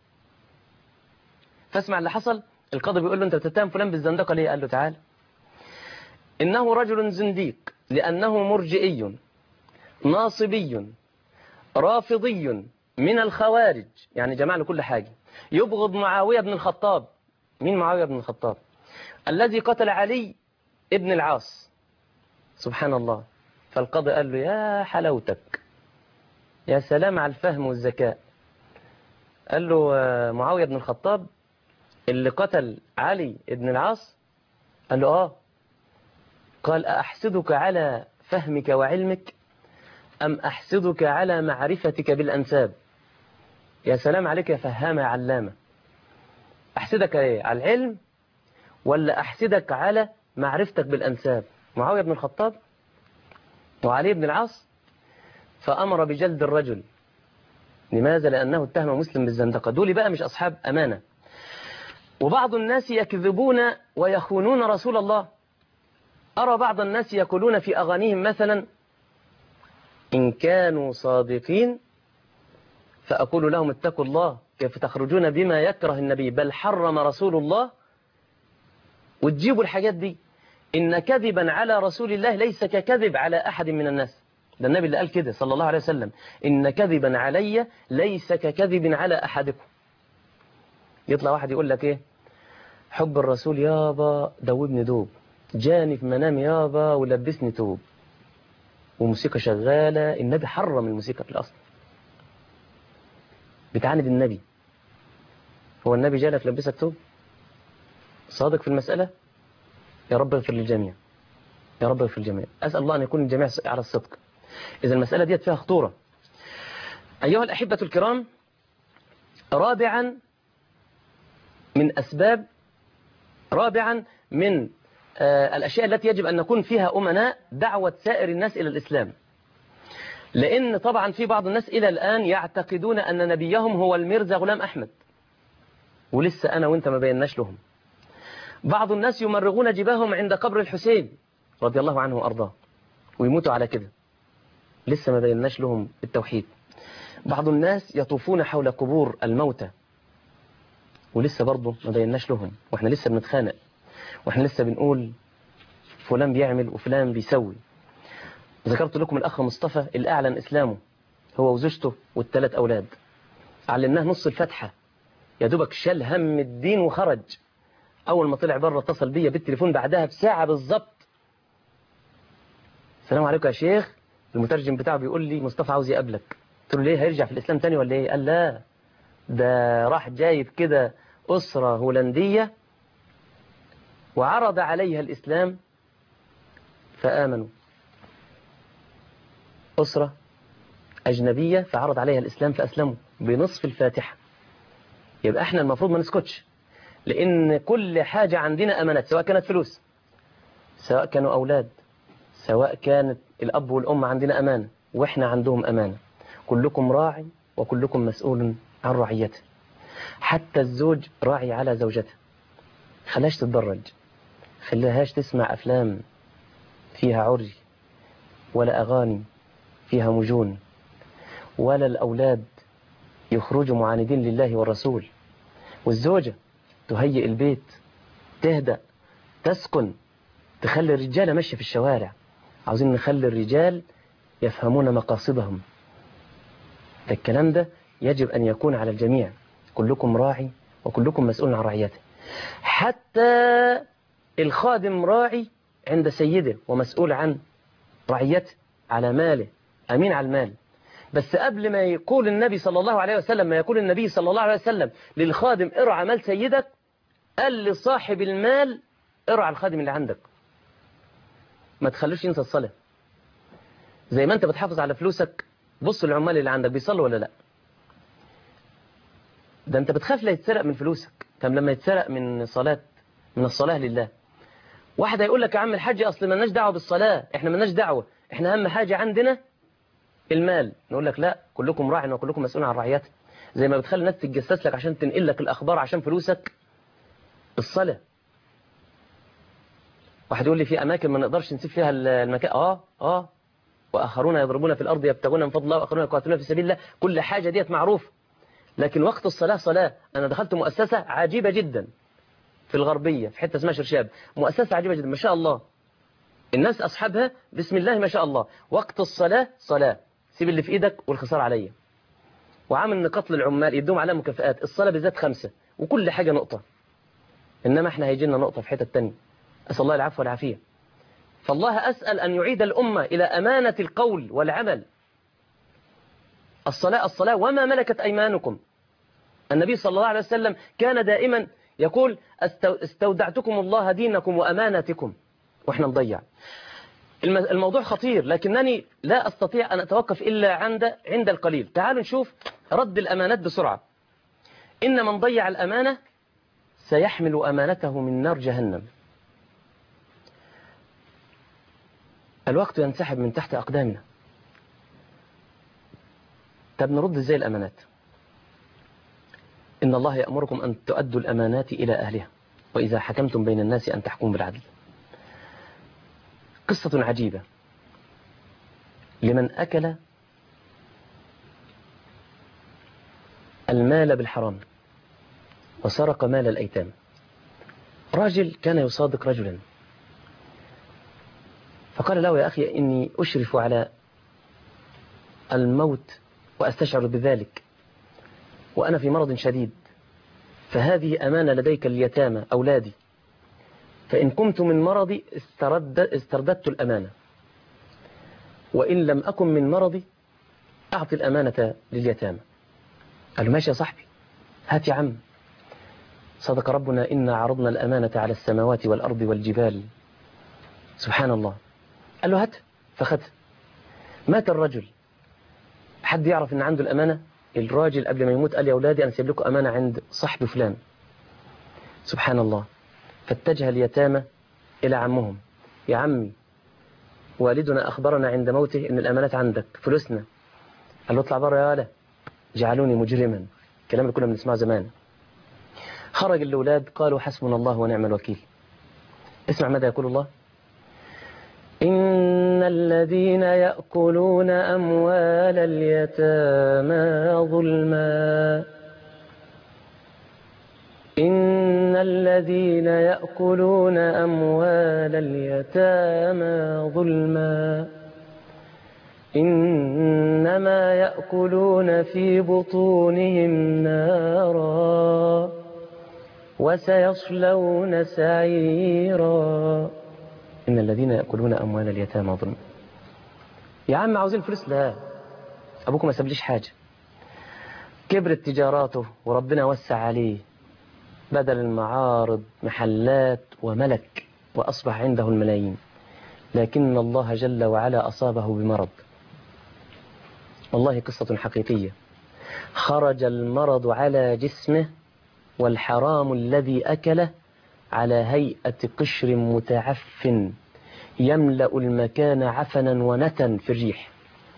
فاسمع اللي حصل القاضي بيقول له أنت بتتهم فلان بالزندقة ليه قال له تعال إنه رجل زنديق لأنه مرجئي ناصبي رافضي من الخوارج يعني جمع له كل حاجة يبغض معاوية بن الخطاب مين معاوية بن الخطاب الذي قتل علي ابن العاص سبحان الله فالقاضي قال له يا حلاوتك يا سلام على الفهم والذكاء قال له معاوية بن الخطاب اللي قتل علي ابن العاص قال له آه قال أحسدك على فهمك وعلمك أم أحسدك على معرفتك بالأنساب يا سلام عليك يا فهامة يا علامة أحسدك ايه على العلم ولا أحسدك على معرفتك بالأنساب معاوية بن الخطاب وعلي بن العاص فأمر بجلد الرجل لماذا؟ لأنه اتهم مسلم بالزندقة دول بقى مش أصحاب أمانة وبعض الناس يكذبون ويخونون رسول الله أرى بعض الناس يقولون في أغانيهم مثلا إن كانوا صادقين فأقول لهم اتقوا الله كيف تخرجون بما يكره النبي بل حرم رسول الله وتجيبوا الحاجات دي إن كذبا على رسول الله ليس ككذب على أحد من الناس ده النبي اللي قال كده صلى الله عليه وسلم إن كذبا علي ليس ككذب على أحدكم يطلع واحد يقول لك إيه حب الرسول يابا دوبني دوب جاني في منام يابا ولبسني توب وموسيقى شغالة النبي حرم الموسيقى في الأصل بتعاند النبي هو النبي جالك لبسك توب صادق في المسألة يا رب اغفر للجميع يا رب اغفر للجميع أسأل الله أن يكون الجميع على الصدق إذا المسألة ديت فيها خطورة أيها الأحبة الكرام رابعا من أسباب رابعا من الأشياء التي يجب أن نكون فيها أمناء دعوة سائر الناس إلى الإسلام لأن طبعا في بعض الناس إلى الآن يعتقدون أن نبيهم هو الميرزا غلام أحمد ولسه أنا وإنت ما بيناش لهم بعض الناس يمرغون جباههم عند قبر الحسين رضي الله عنه وأرضاه ويموتوا على كده لسه ما بيناش لهم التوحيد بعض الناس يطوفون حول قبور الموتى ولسه برضه ما بيناش لهم واحنا لسه بنتخانق واحنا لسه بنقول فلان بيعمل وفلان بيسوي ذكرت لكم الأخ مصطفى اللي أعلن إسلامه هو وزوجته والثلاث أولاد علمناه نص الفتحة يا دوبك شال هم الدين وخرج أول ما طلع بره اتصل بيا بالتليفون بعدها بساعة بالظبط السلام عليكم يا شيخ المترجم بتاعه بيقول لي مصطفى عاوز يقابلك قلت له ليه هيرجع في الإسلام تاني ولا ايه قال لا ده راح جايب كده أسرة هولندية وعرض عليها الإسلام فآمنوا أسرة أجنبية فعرض عليها الإسلام فأسلموا بنصف الفاتحة يبقى احنا المفروض ما نسكتش لأن كل حاجة عندنا أمانات سواء كانت فلوس سواء كانوا أولاد سواء كانت الأب والأم عندنا أمانة وإحنا عندهم أمانة كلكم راعي وكلكم مسؤول عن رعيته حتى الزوج راعي على زوجته خلاش تتدرج خلاهاش تسمع أفلام فيها عري ولا أغاني فيها مجون ولا الأولاد يخرجوا معاندين لله والرسول والزوجة تهيئ البيت تهدأ تسكن تخلي الرجالة ماشية في الشوارع عاوزين نخلي الرجال يفهمون مقاصدهم ده الكلام ده يجب أن يكون على الجميع كلكم راعي وكلكم مسؤول عن رعيته حتى الخادم راعي عند سيده ومسؤول عن رعيته على ماله أمين على المال بس قبل ما يقول النبي صلى الله عليه وسلم ما يقول النبي صلى الله عليه وسلم للخادم ارعى مال سيدك قال لصاحب المال ارعى الخادم اللي عندك ما تخلوش ينسى الصلاة زي ما انت بتحافظ على فلوسك بص العمال اللي عندك بيصلوا ولا لا ده انت بتخاف لا يتسرق من فلوسك طب لما يتسرق من صلاة من الصلاة لله واحد هيقول لك يا عم الحاج اصل مالناش دعوه بالصلاة احنا مالناش دعوه احنا اهم حاجة عندنا المال نقول لك لا كلكم راع وكلكم مسؤول عن رعيته زي ما بتخلي الناس تتجسس لك عشان تنقل لك الاخبار عشان فلوسك الصلاة واحد يقول لي في اماكن ما نقدرش نسيب فيها المكان اه اه واخرون يضربون في الارض يبتغون من فضل الله واخرون يقاتلون في سبيل الله كل حاجة ديت معروف لكن وقت الصلاة صلاة انا دخلت مؤسسة عجيبة جدا في الغربية في حتة اسمها شرشاب مؤسسة عجيبة جدا ما شاء الله الناس أصحابها بسم الله ما شاء الله وقت الصلاة صلاة سيب اللي في إيدك والخسارة عليا وعامل نقاط للعمال يدوم عليها مكافآت الصلاة بالذات خمسة وكل حاجة نقطة إنما إحنا هيجي لنا نقطة في حتة تانية أسأل الله العفو والعافية فالله أسأل أن يعيد الأمة إلى أمانة القول والعمل الصلاة الصلاة وما ملكت أيمانكم النبي صلى الله عليه وسلم كان دائما يقول استودعتكم الله دينكم وأمانتكم وإحنا نضيع الموضوع خطير لكنني لا أستطيع أن أتوقف إلا عند عند القليل تعالوا نشوف رد الأمانات بسرعة إن من ضيع الأمانة سيحمل أمانته من نار جهنم الوقت ينسحب من تحت أقدامنا طب نرد ازاي الأمانات إن الله يأمركم أن تؤدوا الأمانات إلى أهلها وإذا حكمتم بين الناس أن تحكموا بالعدل قصة عجيبة لمن أكل المال بالحرام وسرق مال الأيتام راجل كان يصادق رجلا فقال له يا أخي إني أشرف على الموت وأستشعر بذلك وأنا في مرض شديد فهذه أمانة لديك اليتامى أولادي فإن قمت من مرضي استرد استرددت الأمانة وإن لم أكن من مرضي أعطي الأمانة لليتامى قال ماشي يا صاحبي هات يا عم صدق ربنا إنا عرضنا الأمانة على السماوات والأرض والجبال سبحان الله قال له هات فخذ مات الرجل حد يعرف ان عنده الأمانة الراجل قبل ما يموت قال يا أولادي أنا سيب لكم أمانة عند صاحب فلان سبحان الله فاتجه اليتامى إلى عمهم يا عمي والدنا أخبرنا عند موته إن الأمانات عندك فلوسنا قال له اطلع بره يا ولا جعلوني مجرما الكلام اللي كنا بنسمعه زمان خرج الأولاد قالوا حسبنا الله ونعم الوكيل اسمع ماذا يقول الله إن الذين يأكلون أموال اليتامى ظلما إن الذين يأكلون أموال اليتامى ظلما إنما يأكلون في بطونهم نارا وسيصلون سعيرا إن الذين يأكلون أموال اليتامى ظلم يا عم عاوزين فلوس لا أبوكم ما سابليش حاجة كبرت تجاراته وربنا وسع عليه بدل المعارض محلات وملك وأصبح عنده الملايين لكن الله جل وعلا أصابه بمرض والله قصة حقيقية خرج المرض على جسمه والحرام الذي أكله على هيئة قشر متعفن يملأ المكان عفنا ونتا في الريح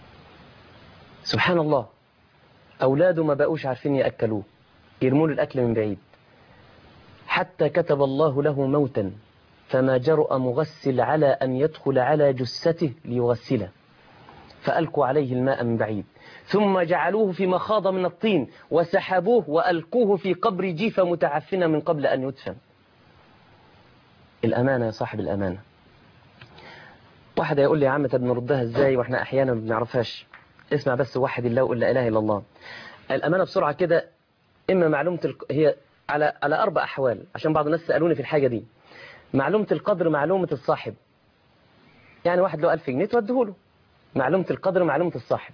سبحان الله أولاده ما بقوش عارفين يأكلوه يرمون الأكل من بعيد حتى كتب الله له موتا فما جرأ مغسل على أن يدخل على جثته ليغسله فألقوا عليه الماء من بعيد ثم جعلوه في مخاض من الطين وسحبوه وألقوه في قبر جيفة متعفنة من قبل أن يدفن الأمانة يا صاحب الأمانة واحد يقول لي يا عم طب نردها ازاي واحنا احيانا ما بنعرفهاش اسمع بس وحد الله وقل لا اله الا الله الامانه بسرعه كده اما معلومه الق... هي على على اربع احوال عشان بعض الناس سالوني في الحاجه دي معلومه القدر معلومه الصاحب يعني واحد له 1000 جنيه توديه له معلومه القدر معلومه الصاحب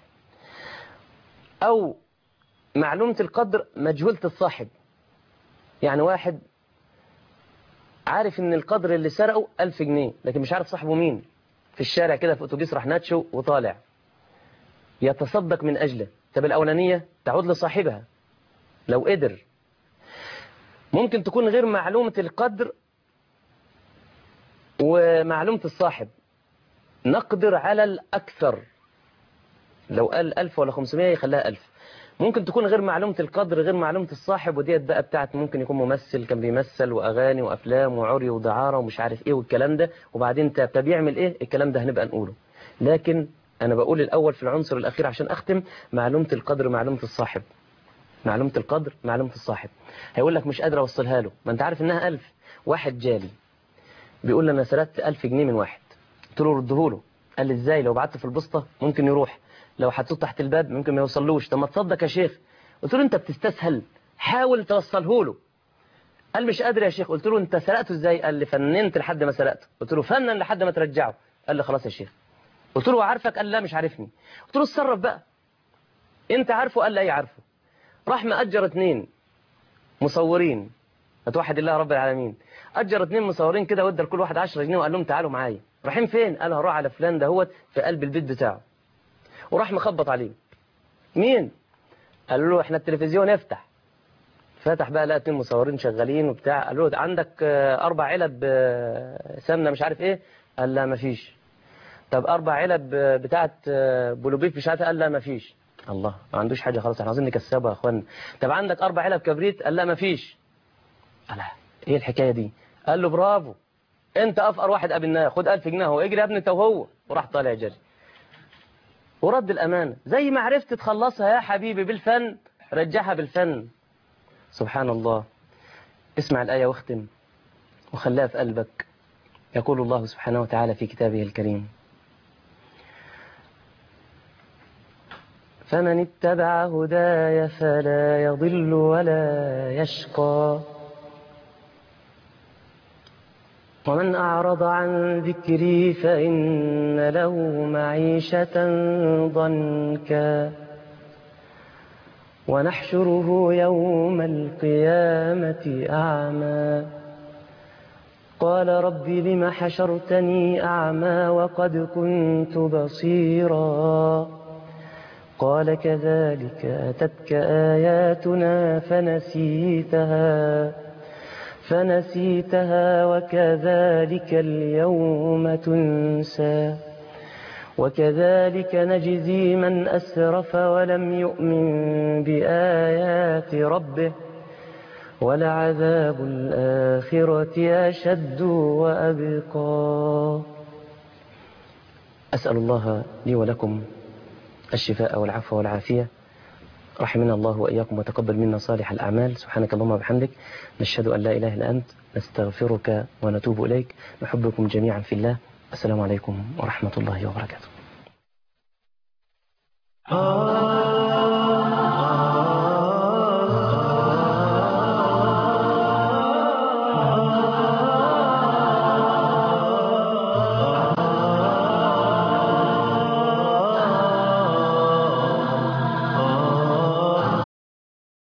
او معلومه القدر مجهوله الصاحب يعني واحد عارف ان القدر اللي سرقه 1000 جنيه لكن مش عارف صاحبه مين في الشارع كده في اتوبيس راح ناتشو وطالع يتصدق من أجله طب الأولانية تعود لصاحبها لو قدر ممكن تكون غير معلومة القدر ومعلومة الصاحب نقدر على الأكثر لو قال ألف ولا خمسمائة يخليها ألف ممكن تكون غير معلومة القدر غير معلومة الصاحب وديت بقى بتاعت ممكن يكون ممثل كان بيمثل وأغاني وأفلام وعري ودعارة ومش عارف إيه والكلام ده وبعدين طب بيعمل إيه الكلام ده هنبقى نقوله لكن أنا بقول الأول في العنصر الأخير عشان أختم معلومة القدر معلومة الصاحب معلومة القدر معلومة الصاحب هيقول لك مش قادر أوصلها له ما أنت عارف إنها ألف واحد جالي بيقول لي أنا سرقت ألف جنيه من واحد قلت له رده له قال لي إزاي لو بعته في البسطة ممكن يروح لو حطيته تحت الباب ممكن ما يوصلوش طب ما تصدق يا شيخ قلت له انت بتستسهل حاول توصله له قال مش قادر يا شيخ قلت له انت سرقته ازاي قال لي فننت لحد ما سرقته قلت له فنن لحد ما ترجعه قال لي خلاص يا شيخ قلت له عارفك قال لا مش عارفني قلت له اتصرف بقى انت عارفه قال لا ايه عارفه راح مأجر اتنين مصورين هتوحد الله رب العالمين أجر اتنين مصورين كده ودى لكل واحد 10 جنيه وقال لهم تعالوا معايا رايحين فين قال هروح على فلان دهوت في قلب البيت بتاعه وراح مخبط عليه مين قال له احنا التلفزيون افتح فتح بقى لقى اتنين مصورين شغالين وبتاع قال له عندك اربع علب سمنه مش عارف ايه قال لا مفيش طب اربع علب بتاعه بلوبيف مش عارف قال لا مفيش الله ما عندوش حاجه خلاص احنا عاوزين نكسبها يا اخوانا طب عندك اربع علب كبريت قال لا مفيش قال ايه الحكايه دي قال له برافو انت افقر واحد قابلناه خد 1000 جنيه اهو اجري يا ابني انت وهو وراح طالع جري ورد الأمانة زي ما عرفت تخلصها يا حبيبي بالفن رجعها بالفن سبحان الله اسمع الآية واختم وخليها في قلبك يقول الله سبحانه وتعالى في كتابه الكريم فمن اتبع هداي فلا يضل ولا يشقى ومن أعرض عن ذكري فإن له معيشة ضنكا ونحشره يوم القيامة أعمى قال رب لم حشرتني أعمى وقد كنت بصيرا قال كذلك أتتك آياتنا فنسيتها فنسيتها وكذلك اليوم تنسى وكذلك نجزي من أسرف ولم يؤمن بآيات ربه ولعذاب الآخرة أشد وأبقى أسأل الله لي ولكم الشفاء والعفو والعافية رحمنا الله وإياكم وتقبل منا صالح الأعمال سبحانك اللهم وبحمدك نشهد أن لا إله إلا أنت نستغفرك ونتوب إليك نحبكم جميعا في الله السلام عليكم ورحمة الله وبركاته آه